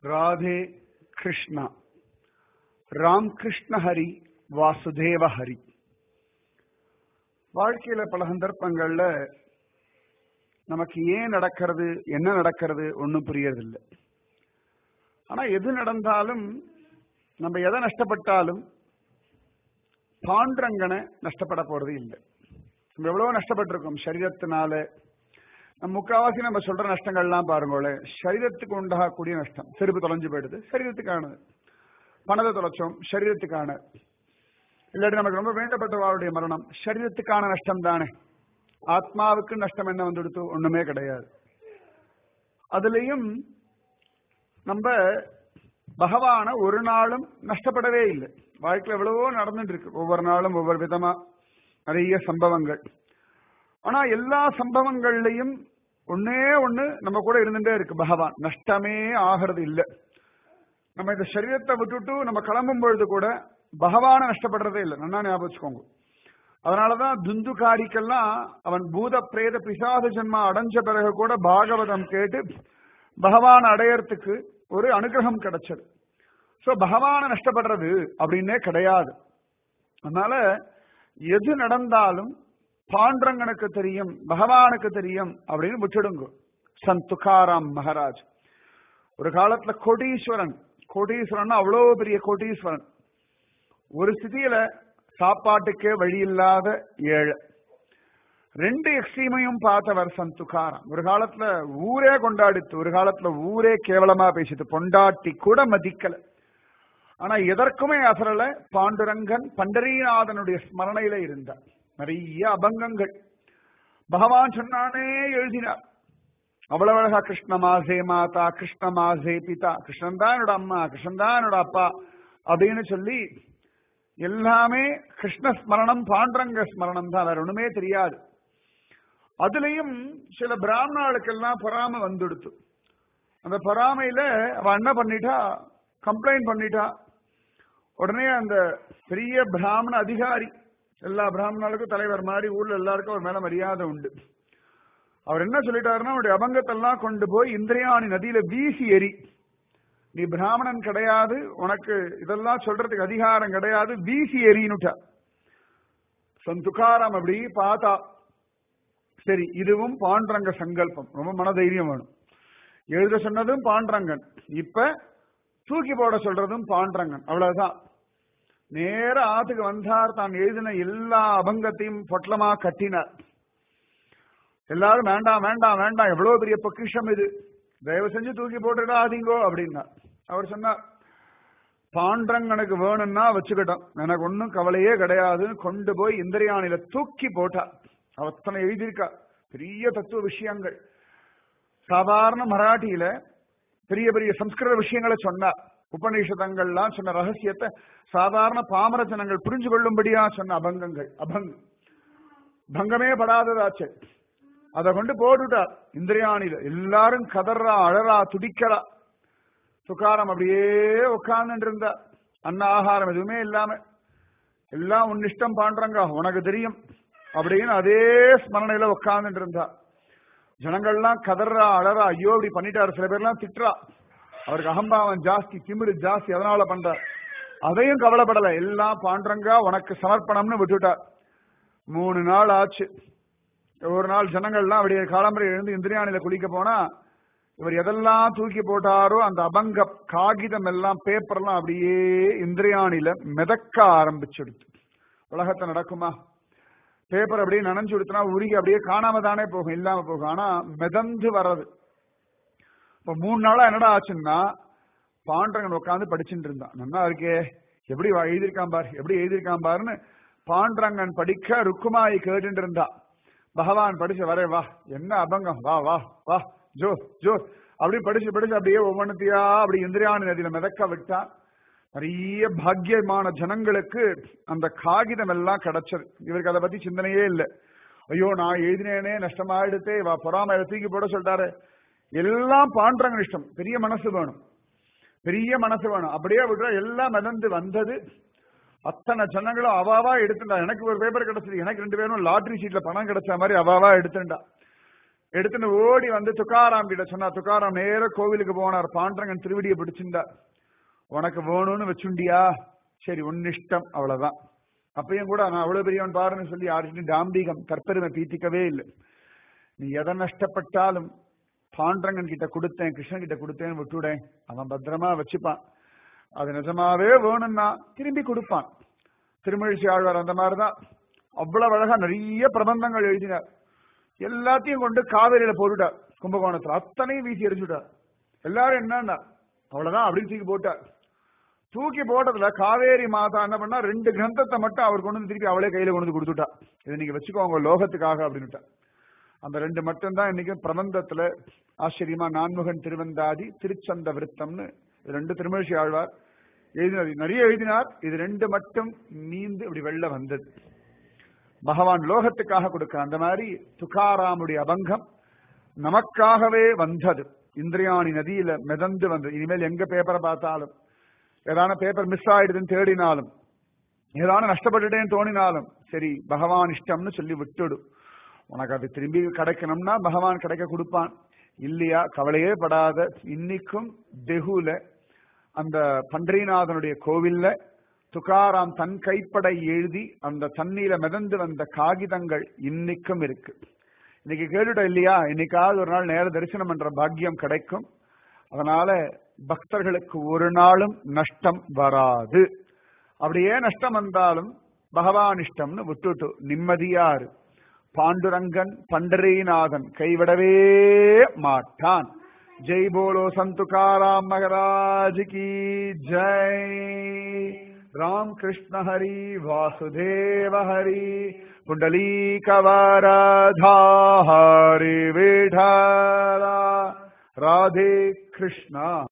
ராதே கிருஷ்ணா ராம் கிருஷ்ண ஹரி வாசுதேவ ஹரி வாழ்க்கையில பல சந்தர்ப்பங்கள்ல நமக்கு ஏன் நடக்கிறது என்ன நடக்கிறது ஒன்றும் புரியறதில்லை ஆனா எது நடந்தாலும் நம்ம எதை நஷ்டப்பட்டாலும் பாண்டரங்கனை நஷ்டப்பட போறது இல்லை நம்ம எவ்வளவோ நஷ்டப்பட்டிருக்கோம் சரீரத்தினால நம்ம முக்காவாசி நம்ம சொல்ற நஷ்டங்கள்லாம் பாருங்களேன் சரீரத்துக்கு உண்டாகக்கூடிய நஷ்டம் செருப்பு தொலைஞ்சு போயிடுது சரீரத்துக்கானது பணத்தை தொலைச்சோம் சரீரத்துக்கான இல்லாட்டி நமக்கு ரொம்ப வேண்டப்பட்டவாருடைய மரணம் சரீரத்துக்கான நஷ்டம் தானே ஆத்மாவுக்கு நஷ்டம் என்ன வந்துடுத்து ஒண்ணுமே கிடையாது அதுலயும் நம்ம பகவான ஒரு நாளும் நஷ்டப்படவே இல்லை வாழ்க்கையில் எவ்வளவோ நடந்துட்டு இருக்கு ஒவ்வொரு நாளும் ஒவ்வொரு விதமா நிறைய சம்பவங்கள் ஆனா எல்லா சம்பவங்கள்லையும் ஒன்னே ஒண்ணு நம்ம கூட இருந்துட்டே இருக்கு பகவான் நஷ்டமே ஆகிறது இல்லை நம்ம இந்த சரீரத்தை விட்டுட்டு நம்ம கிளம்பும் பொழுது கூட பகவான நஷ்டப்படுறதே இல்லை நல்லா ஞாபகம் வச்சுக்கோங்க அதனாலதான் துந்துகாரிக்கெல்லாம் அவன் பூத பிரேத பிசாத ஜென்மா அடைஞ்ச பிறகு கூட பாகவதம் கேட்டு பகவான் அடையறதுக்கு ஒரு அனுகிரகம் கிடைச்சது சோ பகவான நஷ்டப்படுறது அப்படின்னே கிடையாது அதனால எது நடந்தாலும் பாண்டரங்கனுக்கு தெரியும் பகவானுக்கு தெரியும் அப்படின்னு விட்டுடுங்க சந்த் துகாராம் மகாராஜ் ஒரு காலத்துல கோடீஸ்வரன் கோடீஸ்வரன் அவ்வளோ பெரிய கோடீஸ்வரன் ஒரு ஸ்திதியில சாப்பாட்டுக்கே வழி இல்லாத ஏழை ரெண்டு எக்ஸ்ட்ரீமையும் பார்த்தவர் சந்த் துகாராம் ஒரு காலத்துல ஊரே கொண்டாடித்து ஒரு காலத்துல ஊரே கேவலமா பேசிட்டு பொண்டாட்டி கூட மதிக்கல ஆனா எதற்குமே அசரல பாண்டுரங்கன் பண்டரீநாதனுடைய ஸ்மரணையில இருந்தார் நிறைய அபங்கங்கள் பகவான் சொன்னானே எழுதினார் அவ்வளவு அழகா கிருஷ்ண மாசே மாதா கிருஷ்ண மாசே பிதா கிருஷ்ணன் தான் என்னோட அம்மா கிருஷ்ணன் தான் என்னோட அப்பா அப்படின்னு சொல்லி எல்லாமே கிருஷ்ண ஸ்மரணம் பாண்டரங்க ஸ்மரணம் தான் வேற ஒண்ணுமே தெரியாது அதுலயும் சில பிராமணாளுக்கெல்லாம் பொறாம வந்துடுத்து அந்த பொறாமையில அவ என்ன பண்ணிட்டா கம்ப்ளைண்ட் பண்ணிட்டா உடனே அந்த பெரிய பிராமண அதிகாரி எல்லா பிராமணர்களுக்கும் தலைவர் மாதிரி ஊர்ல எல்லாருக்கும் ஒரு மேல மரியாதை உண்டு அவர் என்ன சொல்லிட்டாருன்னா அவருடைய அபங்கத்தெல்லாம் கொண்டு போய் இந்திரியாணி நதியில வீசி எரி நீ பிராமணன் கிடையாது உனக்கு இதெல்லாம் சொல்றதுக்கு அதிகாரம் கிடையாது வீசி எரினுட்டா சந்துகாரம் அப்படி பார்த்தா சரி இதுவும் பாண்டரங்க சங்கல்பம் ரொம்ப மனதைரியம் வேணும் எழுத சொன்னதும் பாண்டரங்கன் இப்ப தூக்கி போட சொல்றதும் பாண்டரங்கன் அவ்வளவுதான் நேர ஆத்துக்கு வந்தார் தான் எழுதின எல்லா அபங்கத்தையும் பொட்டலமா கட்டினார் எல்லாரும் வேண்டாம் வேண்டாம் வேண்டாம் எவ்வளவு பெரிய பொக்கிஷம் இது தயவு செஞ்சு தூக்கி போட்டுடாதீங்கோ அப்படின்னா அவர் சொன்னார் பாண்டரங்கனுக்கு வேணும்னா வச்சுக்கிட்டோம் எனக்கு ஒன்னும் கவலையே கிடையாது கொண்டு போய் இந்திரியானில தூக்கி போட்டா அவத்தனை எழுதியிருக்கா பெரிய தத்துவ விஷயங்கள் சாதாரண மராட்டியில பெரிய பெரிய சம்ஸ்கிருத விஷயங்களை சொன்னார் உபநிஷதங்கள்லாம் சொன்ன ரகசியத்தை சாதாரண பாமர ஜனங்கள் புரிஞ்சு கொள்ளும்படியா சொன்ன அபங்கங்கள் அபங்கம் பங்கமே படாததாச்சு அதை கொண்டு போட்டுட்டார் இந்திரியாணில எல்லாரும் கதறா அழறா துடிக்கிறா சுகாரம் அப்படியே உட்கார்ந்துட்டு இருந்தா அன்ன ஆகாரம் எதுவுமே இல்லாம எல்லாம் உன் இஷ்டம் பாண்டறங்க உனக்கு தெரியும் அப்படின்னு அதே ஸ்மரணையில உட்கார்ந்துட்டு இருந்தா ஜனங்கள்லாம் கதறா அழறா ஐயோ இப்படி பண்ணிட்டாரு சில பேர்லாம் திட்டுறா அவருக்கு அகம்பாவம் ஜாஸ்தி திமிரு ஜாஸ்தி அதனால பண்றார் அதையும் கவலைப்படல எல்லாம் பாண்டரங்கா உனக்கு சமர்ப்பணம்னு விட்டுட்டார் மூணு நாள் ஆச்சு ஒரு நாள் ஜனங்கள்லாம் அப்படியே காலம்பரை எழுந்து இந்திரியானில குளிக்க போனா இவர் எதெல்லாம் தூக்கி போட்டாரோ அந்த அபங்க காகிதம் எல்லாம் பேப்பர்லாம் அப்படியே இந்திரியானில மிதக்க ஆரம்பிச்சிடுது உலகத்தை நடக்குமா பேப்பர் அப்படியே நனைஞ்சு கொடுத்தனா உருகி அப்படியே காணாம தானே போகும் இல்லாம போகும் ஆனா மிதந்து வர்றது இப்ப மூணு நாளா என்னடா ஆச்சுன்னா பாண்டரங்கன் உட்காந்து படிச்சுட்டு இருந்தான் நல்லா இருக்கே எப்படி எழுதியிருக்கான் பார் எப்படி எழுதியிருக்கான் பாருன்னு பாண்டரங்கன் படிக்க ருக்குமாயி கேட்டுட்டு இருந்தா பகவான் படிச்சு வரே வா என்ன அபங்கம் வா வா வா ஜோ ஜோ அப்படி படிச்சு படிச்சு அப்படியே ஒவ்வொன்றத்தையா அப்படி இந்திரியாணி நதியில மிதக்க விட்டா நிறைய பாக்கியமான ஜனங்களுக்கு அந்த காகிதம் எல்லாம் கிடைச்சது இவருக்கு அதை பத்தி சிந்தனையே இல்லை ஐயோ நான் எழுதினேனே நஷ்டமாயிடுத்தே வா பொறாம தூக்கி போட சொல்லிட்டாரு எல்லாம் பாண்டரங்க இஷ்டம் பெரிய மனசு வேணும் பெரிய மனசு வேணும் அப்படியே விடுற எல்லாம் மிதந்து வந்தது அத்தனை ஜனங்களும் அவாவா எடுத்துட்டா எனக்கு ஒரு பேப்பர் கிடைச்சது எனக்கு ரெண்டு பேரும் லாட்ரி சீட்ல பணம் கிடைச்ச மாதிரி அவாவா எடுத்துட்டா எடுத்துன்னு ஓடி வந்து துக்காராம் கிட்ட சொன்னா துக்காராம் நேர கோவிலுக்கு போனார் பாண்டரங்கன் திருவடியை பிடிச்சிருந்தார் உனக்கு வேணும்னு வச்சுண்டியா சரி உன்னிஷ்டம் அவ்வளவுதான் அப்பயும் கூட நான் அவ்வளவு பெரியவன் பாருன்னு சொல்லி யார்கிட்டையும் டாம்பிகம் தற்பெருமை பீத்திக்கவே இல்லை நீ எதை நஷ்டப்பட்டாலும் பாண்டரங்கன் கிட்ட கொடுத்தேன் கிருஷ்ணன் கிட்ட கொடுத்தேன்னு விட்டுடேன் அவன் பத்திரமா வச்சுப்பான் அது நிஜமாவே வேணும்னா திரும்பி கொடுப்பான் திருமழிச்சி ஆழ்வார் அந்த மாதிரிதான் அவ்வளவு அழகா நிறைய பிரபந்தங்கள் எழுதினார் எல்லாத்தையும் கொண்டு காவேரியில போட்டுட்டார் கும்பகோணத்துல அத்தனையும் வீசி எரிஞ்சுட்டார் எல்லாரும் என்னன்னா அவ்வளவுதான் அப்படின்னு தூக்கி போட்டார் தூக்கி போட்டதுல காவேரி மாதா என்ன பண்ணா ரெண்டு கிரந்தத்தை மட்டும் அவர் கொண்டு வந்து திருப்பி அவளே கையில கொண்டு வந்து கொடுத்துட்டா இதை நீங்க வச்சுக்கோங்க லோகத்துக்காக அப்படின்னுட்டா அந்த ரெண்டு மட்டும்தான் இன்னைக்கு பிரபந்தத்துல ஆச்சரியமா நான்முகன் திருவந்தாதி திருச்சந்த விருத்தம்னு இது ரெண்டு திருமழிசை ஆழ்வார் எழுதினார் நிறைய எழுதினார் இது ரெண்டு மட்டும் நீந்து இப்படி வெளில வந்தது பகவான் லோகத்துக்காக கொடுக்க அந்த மாதிரி துகாராமுடைய அபங்கம் நமக்காகவே வந்தது இந்திரியாணி நதியில மிதந்து வந்தது இனிமேல் எங்க பேப்பரை பார்த்தாலும் ஏதான பேப்பர் மிஸ் ஆயிடுதுன்னு தேடினாலும் ஏதான நஷ்டப்பட்டுட்டேன்னு தோணினாலும் சரி பகவான் இஷ்டம்னு சொல்லி விட்டுடு உனக்கு அது திரும்பி கிடைக்கணும்னா பகவான் கிடைக்க கொடுப்பான் இல்லையா கவலையே படாத இன்னைக்கும் தெகுல அந்த பண்டரிநாதனுடைய கோவில்ல துகாராம் தன் கைப்படை எழுதி அந்த தண்ணீர மிதந்து வந்த காகிதங்கள் இன்னைக்கும் இருக்கு இன்னைக்கு கேட்டுட்டோம் இல்லையா இன்னைக்காவது ஒரு நாள் நேர தரிசனம் பண்ற பாக்கியம் கிடைக்கும் அதனால பக்தர்களுக்கு ஒரு நாளும் நஷ்டம் வராது அப்படியே நஷ்டம் வந்தாலும் பகவான் இஷ்டம்னு விட்டுட்டு நிம்மதியாரு பாண்டுரங்கன் பண்டரீநாதன் கைவிடவே மாட்டான் ஜெய் போலோ சந்துகாராம் மகராஜ் கி ஜெய் ராம் கிருஷ்ண ஹரி வாசுதேவ ஹரி புண்டலீகவரதா ஹரி விடலா ராதே கிருஷ்ணா